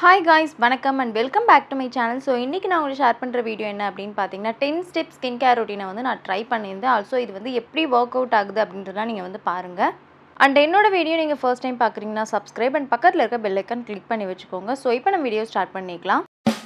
hi guys வணக்கம் and welcome back to my channel so இன்றைக்கி நான் உங்களுக்கு ஷேர் பண்ணுற வீடியோ என்ன அப்படின்னு பார்த்தீங்கன்னா டென் ஸ்டெப் ஸ்கின் கேர் ரொட்டீனை வந்து நான் ட்ரை பண்ணியிருந்தேன் ஆல்சோ இது வந்து எப்படி ஒர்க் அவுட் ஆகுது அப்படின்றதெல்லாம் நீங்கள் வந்து பாருங்கள் அண்ட் என்னோட வீடியோ நீங்கள் ஃபர்ஸ்ட் டைம் பார்க்குறீங்கன்னா சப்ஸ்கிரைப் அண்ட் பக்கத்தில் இருக்க பெல் ஐக்கன் கிளிக் பண்ணி வச்சுக்கோங்க ஸோ இப்போ நம்ம வீடியோ ஸ்டார்ட் பண்ணிக்கலாம்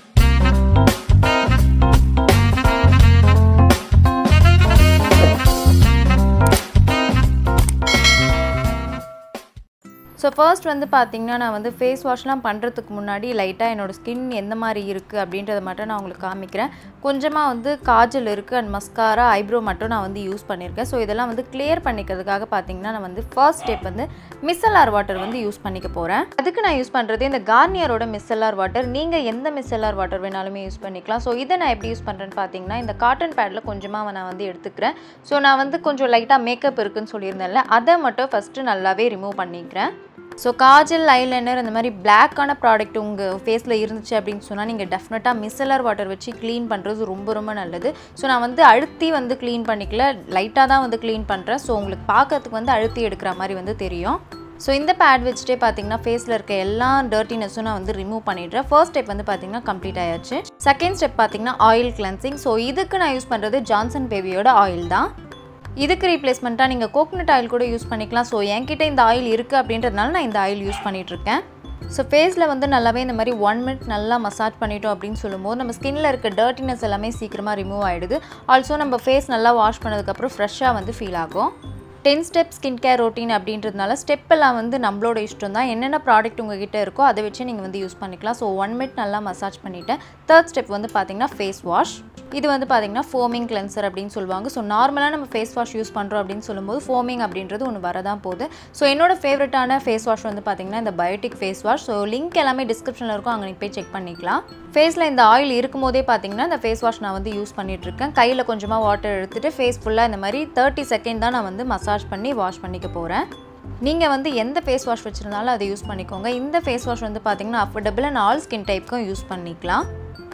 ஸோ ஃபர்ஸ்ட் வந்து பார்த்திங்கன்னா நான் வந்து ஃபேஸ் வாஷ்லாம் பண்ணுறதுக்கு முன்னாடி லைட்டாக என்னோடய ஸ்கின் எந்த மாதிரி இருக்குது அப்படின்றத மட்டும் நான் உங்களுக்கு காமிக்கிறேன் கொஞ்சமாக வந்து காஜல் இருக்குது அண்ட் மஸ்காரா ஐப்ரோ மட்டும் நான் வந்து யூஸ் பண்ணியிருக்கேன் ஸோ இதெல்லாம் வந்து கிளியர் பண்ணிக்கிறதுக்காக பார்த்தீங்கன்னா நான் வந்து ஃபர்ஸ்ட் ஸ்டெப் வந்து மிஸ்எல்ஆர் வாட்டர் வந்து யூஸ் பண்ணிக்க போகிறேன் அதுக்கு நான் யூஸ் பண்ணுறது இந்த கார்னியரோட மிஸ்எல்ஆர் வாட்டர் நீங்கள் எந்த மிஸ்எல்ஆர் வாட்டர் வேணாலுமே யூஸ் பண்ணிக்கலாம் ஸோ இதை நான் எப்படி யூஸ் பண்ணுறேன்னு பார்த்தீங்கன்னா இந்த காட்டன் பேடில் கொஞ்சமாக நான் வந்து எடுத்துக்கிறேன் ஸோ நான் வந்து கொஞ்சம் லைட்டாக மேக்கப் இருக்குன்னு சொல்லியிருந்தேன்ல அதை மட்டும் ஃபஸ்ட்டு நல்லாவே ரிமூவ் பண்ணிக்கிறேன் ஸோ காஜல் ஐலைனர் இந்த மாதிரி பிளாக்கான ப்ராடக்ட் உங்கள் ஃபேஸில் இருந்துச்சு அப்படின்னு சொன்னால் நீங்கள் டெஃபினட்டாக மிஸ்ஸலர் வாட்டர் வச்சு க்ளீன் பண்ணுறது ரொம்ப ரொம்ப நல்லது ஸோ நான் வந்து அழுத்தி வந்து க்ளீன் பண்ணிக்கல லைட்டாக தான் வந்து க்ளீன் பண்ணுறேன் ஸோ உங்களுக்கு பார்க்கறதுக்கு வந்து அழுத்தி எடுக்கிற மாதிரி வந்து தெரியும் ஸோ இந்த பேட் வச்சுட்டே பார்த்தீங்கன்னா ஃபேஸில் இருக்க எல்லா டர்ட்டினஸும் நான் வந்து ரிமூவ் பண்ணிடுறேன் ஃபர்ஸ்ட் ஸ்டெப் வந்து பார்த்தீங்கன்னா கம்ப்ளீட் ஆயாச்சு செகண்ட் ஸ்டெப் பார்த்தீங்கன்னா ஆயில் கிளென்சிங் ஸோ இதுக்கு நான் யூஸ் பண்ணுறது ஜான்சன் பேபியோட ஆயில் தான் இதுக்கு ரீப்ளேஸ்மெண்ட்டாக நீங்கள் கோகனட் ஆயில் கூட யூஸ் பண்ணிக்கலாம் ஸோ என்கிட்ட இந்த ஆயில் இருக்குது அப்படின்றதுனால நான் இந்த ஆயில் யூஸ் பண்ணிகிட்ருக்கேன் ஸோ ஃபேஸில் வந்து நல்லாவே இந்த மாதிரி ஒன் மினிட் நல்லா மசாஜ் பண்ணிட்டோம் அப்படின்னு சொல்லும்போது நம்ம ஸ்கின்னில் இருக்க டர்ட்டினஸ் எல்லாமே சீக்கிரமாக ரிமூவ் ஆகிடுது ஆல்சோ நம்ம ஃபேஸ் நல்லா வாஷ் பண்ணதுக்கப்புறம் ஃப்ரெஷ்ஷாக வந்து ஃபீல் ஆகும் ten step skin care routine அப்படின்றதுனால ஸ்டெப் எல்லாம் வந்து நம்மளோட இஷ்டம் தான் என்னென்ன ப்ராடக்ட் உங்ககிட்ட இருக்கோ அதை வச்சு நீங்கள் வந்து யூஸ் பண்ணிக்கலாம் ஸோ ஒன் மினிட் நல்லா மசாஜ் பண்ணிவிட்டேன் தேர்ட் ஸ்டெப் வந்து பார்த்திங்கன்னா ஃபேஸ் வாஷ் இது வந்து பார்த்திங்கன்னா ஃபோமிங் கிளென்சர் அப்படின்னு சொல்லுவாங்க ஸோ நார்மலாக நம்ம ஃபேஸ் வாஷ் யூஸ் பண்ணுறோம் அப்படின்னு சொல்லும்போது ஃபோமிங் அப்படின்றது ஒன்று வரதான் போகுது ஸோ என்னோட ஃபேவரட்டான ஃபேஸ் வாஷ் வந்து பார்த்திங்கன்னா இந்த Biotique face wash so link எல்லாமே டிஸ்கிரிப்ஷனில் இருக்கும் அங்கே நீங்கள் போய் செக் பண்ணிக்கலாம் ஃபேஸில் இந்த ஆயில் இருக்கும் போதே பார்த்தீங்கன்னா இந்த ஃபேஸ் வாஷ் நான் வந்து யூஸ் பண்ணிகிட்ருக்கேன் கையில் கொஞ்சமாக வாட்டர் எடுத்துகிட்டு ஃபேஸ் ஃபுல்லாக இந்த மாதிரி தேர்ட்டி செகண்ட் தான் நான் வந்து மசாஜ் பண்ணி வாஷ் பண்ணிக்க போகிறேன் நீங்கள் வந்து எந்த ஃபேஸ் வாஷ் வச்சுருந்தாலும் அதை யூஸ் பண்ணிக்கோங்க இந்த ஃபேஸ் வாஷ் வந்து பார்த்திங்கன்னா அஃபோர்டபுள் அண்ட் ஆல் ஸ்கின் டைப்புக்கும் யூஸ் பண்ணிக்கலாம்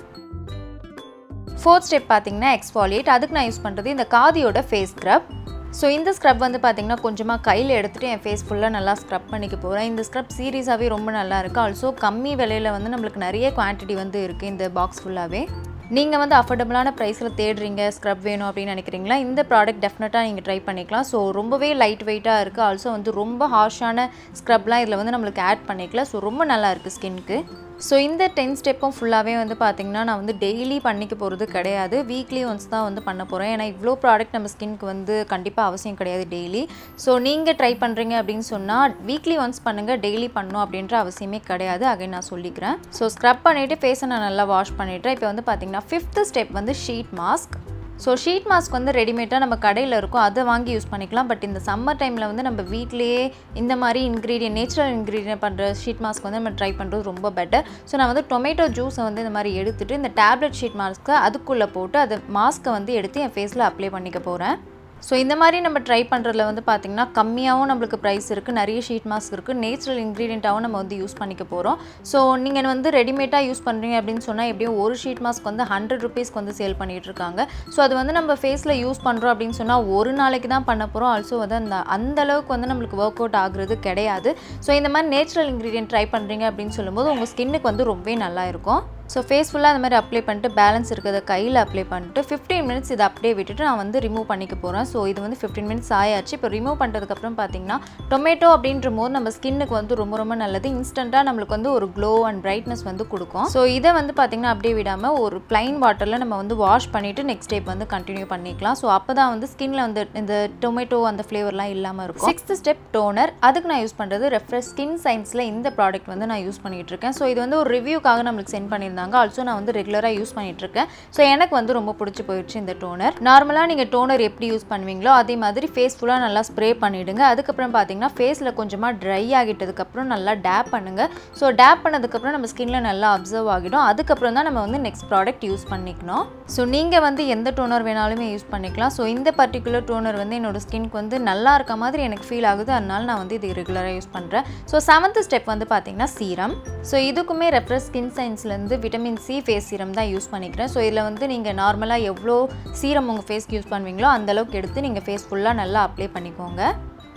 ஃபோர்த் ஸ்டெப் பார்த்தீங்கன்னா எக்ஸ்பாலியேட் அதுக்கு நான் யூஸ் பண்ணுறது இந்த காதியோட ஃபேஸ் ஸ்க்ரப் ஸோ இந்த ஸ்க்ரப் வந்து பார்த்திங்கன்னா கொஞ்சமாக கையில் எடுத்துகிட்டு என் ஃபேஸ் ஃபுல்லாக நல்லா ஸ்க்ரப் பண்ணிக்க போகிறேன் இந்த ஸ்க்ரப் சீரியஸாகவே ரொம்ப நல்லா இருக்குது ஆல்சோ கம்மி விலையில் வந்து நம்மளுக்கு நிறைய குவான்டிட்டி வந்து இருக்குது இந்த பாக்ஸ் ஃபுல்லாகவே நீங்கள் வந்து அஃபோர்டபுளான ப்ரைஸில் தேடுறீங்க ஸ்க்ரப் வேணும் அப்படின்னு நினைக்கிறீங்களா இந்த ப்ராடக்ட் டெஃபினட்டாக நீங்கள் ட்ரை பண்ணிக்கலாம் ஸோ ரொம்பவே லைட் வெயிட்டாக இருக்குது ஆல்சோ வந்து ரொம்ப ஹார்ஷான ஸ்க்ரப்லாம் இதில் வந்து நம்மளுக்கு ஆட் பண்ணிக்கலாம் ஸோ ரொம்ப நல்லா இருக்குது ஸ்கின்க்கு ஸோ இந்த டென் ஸ்டெப்பும் ஃபுல்லாகவே வந்து பார்த்திங்கன்னா நான் வந்து டெய்லி பண்ணிக்க போகிறது கிடையாது வீக்லி ஒன்ஸ் தான் வந்து பண்ண போகிறேன் ஏன்னா இவ்வளோ ப்ராடக்ட் நம்ம ஸ்கின்க்கு வந்து கண்டிப்பாக அவசியம் கிடையாது டெய்லி ஸோ நீங்கள் ட்ரை பண்ணுறீங்க அப்படின்னு சொன்னால் வீக்லி ஒன்ஸ் பண்ணுங்கள் டெய்லி பண்ணணும் அப்படின்ற அவசியமே கிடையாது அகைன் நான் சொல்லிக்கிறேன் ஸோ ஸ்க்ரப் பண்ணிவிட்டு ஃபேஸை நான் நல்லா வாஷ் பண்ணிவிட்டேன் இப்போ வந்து பார்த்திங்கன்னா ஃபிஃப்த்து ஸ்டெப் வந்து sheet mask so sheet mask வந்து ரெடிமேடாக நம்ம கடையில் இருக்கும் அதை வாங்கி யூஸ் பண்ணிக்கலாம் பட் இந்த சம்மர் டைமில் வந்து நம்ம வீட்லேயே இந்த மாதிரி இன்க்ரீடியன்ட் நேச்சுரல் இன்க்ரீடியன்ட் பண்ணுற ஷீட் மாஸ்க் வந்து நம்ம ட்ரை பண்ணுறது ரொம்ப பெட்டர் ஸோ நான் வந்து டொமேட்டோ ஜூஸை வந்து இந்த மாதிரி எடுத்துகிட்டு இந்த டேப்லெட் ஷீட் மாஸ்க்கை அதுக்குள்ளே போட்டு அதை மாஸ்க்கை வந்து எடுத்து என் ஃபேஸில் அப்ளை பண்ணிக்க போகிறேன் ஸோ இந்த மாதிரி நம்ம ட்ரை பண்ணுறதுல வந்து பார்த்திங்கன்னா கம்மியாகவும் நம்மளுக்கு ப்ரைஸ் இருக்குது நிறைய ஷீட் மாஸ்க் இருக்குது நேச்சுரல் இன்க்ரீடியண்ட்டாகவும் நம்ம வந்து யூஸ் பண்ணிக்க போகிறோம் ஸோ நீங்கள் வந்து ரெடிமேடாக யூஸ் பண்ணுறீங்க அப்படின்னு சொன்னால் எப்படியும் ஒரு ஷீட் மாஸ்க் வந்து ஹண்ட்ரட் ருபீஸ்க்கு வந்து சேல் பண்ணிகிட்டு இருக்காங்க ஸோ அது வந்து நம்ம ஃபேஸில் யூஸ் பண்ணுறோம் அப்படின்னு சொன்னால் ஒரு நாளைக்கு தான் பண்ண போகிறோம் ஆல்சோ வந்து அந்த அந்த அளவுக்கு வந்து நம்மளுக்கு ஒர்க் அவுட் ஆகுறது கிடையாது ஸோ இந்த மாதிரி நேச்சுரல் இன்க்ரீடியன்ட் ட்ரை பண்ணுறீங்க அப்படின்னு சொல்லும்போது உங்கள் ஸ்கின்னுக்கு வந்து ரொம்பவே நல்லா இருக்கும் ஸோ ஃபேஸ் ஃபுல்லாக அந்த மாதிரி அப்ளை பண்ணிட்டு பேலன்ஸ் இருக்கிறத கையில் அப்ளை பண்ணிட்டு ஃபிஃப்டீன் மினிட்ஸ் இதை அப்படியே விட்டுட்டு நான் வந்து ரிமூவ் பண்ணிக்க போகிறேன் ஸோ இது வந்து ஃபிஃப்டீன் மினிட்ஸ் ஆயாச்சு இப்போ ரிமூவ் பண்ணுறதுக்கப்புறம் பார்த்தீங்கன்னா டொமேட்டோ அப்படின்ற போது நம்ம ஸ்கின்னுக்கு வந்து ரொம்ப ரொம்ப நல்லது இன்ஸ்டண்ட்டாக நம்மளுக்கு வந்து ஒரு க்ளோ அண்ட் பிரைட்னஸ் வந்து கொடுக்கும் ஸோ இதை வந்து பார்த்திங்கன்னா அப்படியே விடாமல் ஒரு ப்ளைன் வாட்டரில் நம்ம வந்து வாஷ் பண்ணிவிட்டு நெக்ஸ்ட் ஸ்டெப் வந்து கண்டினியூ பண்ணிக்கலாம் ஸோ அப்போ தான் வந்து ஸ்கின்ல வந்து இந்த டொமேட்டோ அந்த ஃப்ளேவர்லாம் இல்லாமல் இருக்கும் சிக்ஸ்த் ஸ்டெப் டோனர் அதுக்கு நான் யூஸ் பண்ணுறது ரெஃப்ரெஷ் ஸ்கின் சயின்ஸில் இந்த ப்ராடக்ட் வந்து நான் யூஸ் பண்ணிகிட்டு இருக்கேன் ஸோ இது வந்து ஒரு ரிவ்யூக்காக நம்மளுக்கு சென்ட் பண்ணியிருந்தாங்க இருந்தாங்க ஆல்சோ நான் வந்து ரெகுலராக யூஸ் பண்ணிட்டு இருக்கேன் ஸோ எனக்கு வந்து ரொம்ப பிடிச்சி போயிடுச்சு இந்த டோனர் நார்மலாக நீங்கள் டோனர் எப்படி யூஸ் பண்ணுவீங்களோ அதே மாதிரி ஃபேஸ் ஃபுல்லாக நல்லா ஸ்ப்ரே பண்ணிவிடுங்க அதுக்கப்புறம் பார்த்தீங்கன்னா ஃபேஸில் கொஞ்சமாக ட்ரை ஆகிட்டதுக்கப்புறம் நல்லா டேப் பண்ணுங்கள் ஸோ டேப் பண்ணதுக்கப்புறம் நம்ம ஸ்கின்ல நல்லா அப்சர்வ் ஆகிடும் அதுக்கப்புறம் தான் நம்ம வந்து நெக்ஸ்ட் ப்ராடக்ட் யூஸ் பண்ணிக்கணும் ஸோ நீங்கள் வந்து எந்த டோனர் வேணாலுமே யூஸ் பண்ணிக்கலாம் ஸோ இந்த பர்டிகுலர் டோனர் வந்து என்னோட ஸ்கின்க்கு வந்து நல்லா இருக்க மாதிரி எனக்கு ஃபீல் ஆகுது அதனால நான் வந்து இது ரெகுலராக யூஸ் பண்ணுறேன் ஸோ செவன்த் ஸ்டெப் வந்து பார்த்தீங்கன்னா சீரம் ஸோ இதுக்குமே ரெஃப்ரெஷ் ஸ்கின் சயின்ஸ்லேருந்து விட்டமின் சி ஃபேஸ் சீரம் தான் யூஸ் பண்ணிக்கிறேன் ஸோ இதில் வந்து நீங்கள் நார்மலாக எவ்வளோ சீரம் உங்கள் ஃபேஸ்க்கு யூஸ் பண்ணுவீங்களோ அந்தளவுக்கு எடுத்து நீங்கள் ஃபேஸ் ஃபுல்லாக நல்லா அப்ளை பண்ணிக்கோங்க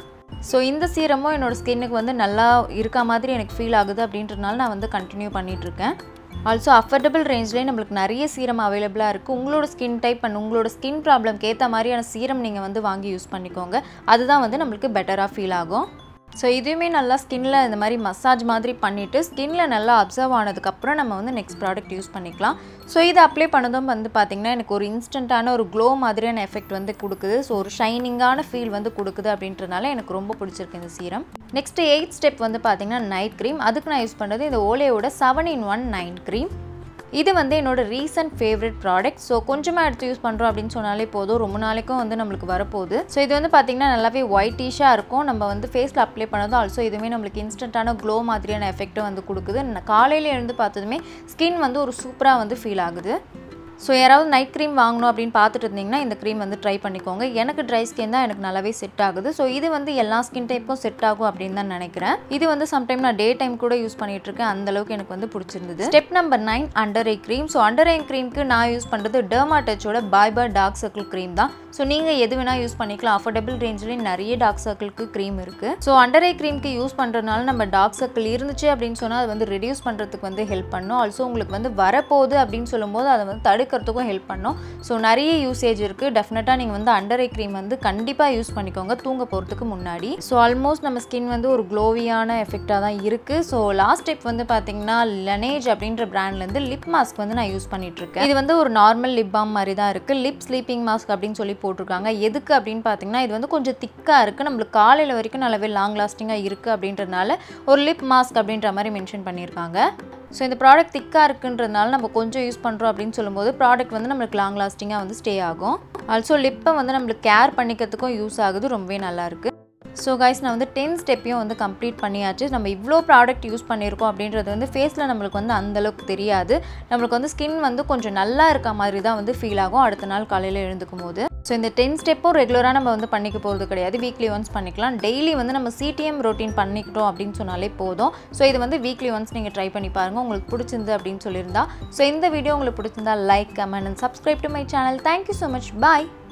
ஸோ இந்த சீரமும் என்னோடய ஸ்கின்னுக்கு வந்து நல்லா இருக்க மாதிரி எனக்கு ஃபீல் ஆகுது அப்படின்றதுனால நான் வந்து கண்டினியூ பண்ணிகிட்ருக்கேன் ஆல்சோ அஃபோர்டபுள் ரேஞ்ச்லேயே நம்மளுக்கு நிறைய சீரம் அவைலபிளாக இருக்குது உங்களோட ஸ்கின் டைப் அண்ட் உங்களோட ஸ்கின் ப்ராப்ளம்க்கு ஏற்ற மாதிரியான சீரம் நீங்கள் வந்து வாங்கி யூஸ் பண்ணிக்கோங்க அதுதான் வந்து நம்மளுக்கு பெட்டராக ஃபீல் ஆகும் ஸோ இதுவுமே நல்லா ஸ்கின்ல இந்த மாதிரி மசாஜ் மாதிரி பண்ணிவிட்டு ஸ்கின்ல நல்லா அப்சர்வ் ஆனதுக்கப்புறம் நம்ம வந்து நெக்ஸ்ட் ப்ராடக்ட் யூஸ் பண்ணிக்கலாம் ஸோ இதை அப்ளை பண்ணதும் வந்து பார்த்திங்கன்னா எனக்கு ஒரு இன்ஸ்டண்ட்டான ஒரு க்ளோ மாதிரியான எஃபெக்ட் வந்து கொடுக்குது ஸோ ஒரு ஷைனிங்கான ஃபீல் வந்து கொடுக்குது அப்படின்றனால எனக்கு ரொம்ப பிடிச்சிருக்கு இந்த சீரம் நெக்ஸ்ட் எயிட் ஸ்டெப் வந்து பார்த்திங்கன்னா நைட் க்ரீம் அதுக்கு நான் யூஸ் பண்ணுறது இந்த ஓலையோட seven in one nine cream இது வந்து என்னோட ரீசன்ட் ஃபேவரட் ப்ராடக்ட் ஸோ கொஞ்சமாக எடுத்து யூஸ் பண்ணுறோம் அப்படின்னு சொன்னாலே போதும் ரொம்ப நாளைக்கும் வந்து நம்மளுக்கு வரப்போகுது ஸோ இது வந்து பார்த்திங்கன்னா நல்லாவே ஒயிட்டிஷாக இருக்கும் நம்ம வந்து ஃபேஸில் அப்ளை பண்ணதும் ஆல்சோ இதுவுமே நம்மளுக்கு இன்ஸ்டண்ட்டான க்ளோ மாதிரியான எஃபெக்ட்டும் வந்து கொடுக்குது காலையில் எழுந்து பார்த்ததுமே ஸ்கின் வந்து ஒரு சூப்பராக வந்து ஃபீல் ஆகுது ஸோ யாராவது நைட் க்ரீம் வாங்கணும் அப்படின்னு பார்த்துட்டு இருந்தீங்கன்னா இந்த க்ரீம் வந்து ட்ரை பண்ணிக்கோங்க எனக்கு ட்ரை ஸ்கின் தான் எனக்கு நல்லாவே செட் ஆகுது ஸோ இது வந்து எல்லா ஸ்கின் டைப்புக்கும் செட் ஆகும் அப்படின்னு தான் நினைக்கிறேன் இது வந்து சம்டைம் நான் டே டைம் கூட யூஸ் பண்ணிட்டு இருக்கேன் அந்த அளவுக்கு எனக்கு வந்து பிடிச்சிருந்தது step number nine under eye cream so under eye க்ரீம்க்கு நான் யூஸ் பண்ணுறது டெர்மா டச்சோட bye bye dark circle cream தான் ஸோ நீங்கள் எது வேணால் யூஸ் பண்ணிக்கலாம் அஃபோர்டபுள் ரேஞ்சிலேயும் நிறைய டார்க் சர்க்கிளுக்கு க்ரீம் இருக்குது ஸோ அண்டர் ஐ க்ரீம்க்கு யூஸ் பண்ணுறதுனால நம்ம டார்க் சர்க்கிள் இருந்துச்சு அப்படின்னு சொன்னால் அது வந்து ரெடியூஸ் பண்ணுறதுக்கு வந்து ஹெல்ப் பண்ணும் ஆல்சோ உங்களுக்கு வந்து வரப்போகுது அப்படின்னு சொல்லும்போது அதை வந்து தடுக்கிறதுக்கும் ஹெல்ப் பண்ணும் ஸோ நிறைய யூசேஜ் இருக்குது டெஃபினட்டாக நீங்கள் வந்து அண்டர் ஐ க்ரீம் வந்து கண்டிப்பாக யூஸ் பண்ணிக்கோங்க தூங்க போகிறதுக்கு முன்னாடி ஸோ ஆல்மோஸ்ட் நம்ம ஸ்கின் வந்து ஒரு க்ளோவியான எஃபெக்டாக தான் இருக்குது ஸோ லாஸ்ட் ஸ்டெப் வந்து பார்த்தீங்கன்னா லனேஜ் அப்படின்ற பிராண்ட்லேருந்து லிப் மாஸ்க் வந்து நான் யூஸ் பண்ணிகிட்ருக்கேன் இது வந்து ஒரு நார்மல் லிப் பாம் மாதிரி தான் இருக்குது லிப் ஸ்லீப்பிங் மாஸ்க் அப்படின்னு சொல்லி போட்டிருக்காங்க எதுக்கு அப்படின்னு பார்த்தீங்கன்னா இது வந்து கொஞ்சம் திக்காக இருக்குது நம்மளுக்கு காலையில் வரைக்கும் நல்லாவே லாங் லாஸ்டிங்காக இருக்குது அப்படின்றதுனால ஒரு லிப் மாஸ்க் அப்படின்ற மாதிரி மென்ஷன் பண்ணியிருக்காங்க ஸோ இந்த ப்ராடக்ட் திக்காக இருக்குன்றதுனால நம்ம கொஞ்சம் யூஸ் பண்ணுறோம் அப்படின்னு சொல்லும்போது ப்ராடக்ட் வந்து நம்மளுக்கு லாங் லாஸ்டிங்காக வந்து ஸ்டே ஆகும் ஆல்சோ லிப்பை வந்து நம்மளுக்கு கேர் பண்ணிக்கிறதுக்கும் யூஸ் ஆகுது ரொம்பவே நல்லாயிருக்கு ஸோ கைஸ் நான் வந்து டென் ஸ்டெப்பையும் வந்து கம்ப்ளீட் பண்ணியாச்சு நம்ம இவ்வளோ ப்ராடக்ட் யூஸ் பண்ணியிருக்கோம் அப்படின்றது வந்து ஃபேஸில் நம்மளுக்கு வந்து அந்தளவுக்கு தெரியாது நம்மளுக்கு வந்து ஸ்கின் வந்து கொஞ்சம் நல்லா இருக்க மாதிரி தான் வந்து ஃபீல் ஆகும் அடுத்த நாள் காலையில் எழுந்துக்கும் போது ஸோ இந்த டென் ஸ்டெப்பும் ரெகுலராக நம்ம வந்து பண்ணிக்க போகிறது கிடையாது வீக்லி ஒன்ஸ் பண்ணிக்கலாம் டெய்லி வந்து நம்ம சிடிஎம் ரொட்டீன் பண்ணிக்கிட்டோம் அப்படின்னு சொன்னாலே போதும் ஸோ இது வந்து வீக்லி ஒன்ஸ் நீங்கள் ட்ரை பண்ணி பாருங்கள் உங்களுக்கு பிடிச்சிருந்து அப்படின்னு சொல்லியிருந்தா ஸோ இந்த வீடியோ உங்களுக்கு பிடிச்சிருந்தா like comment and subscribe to my channel thank you so much bye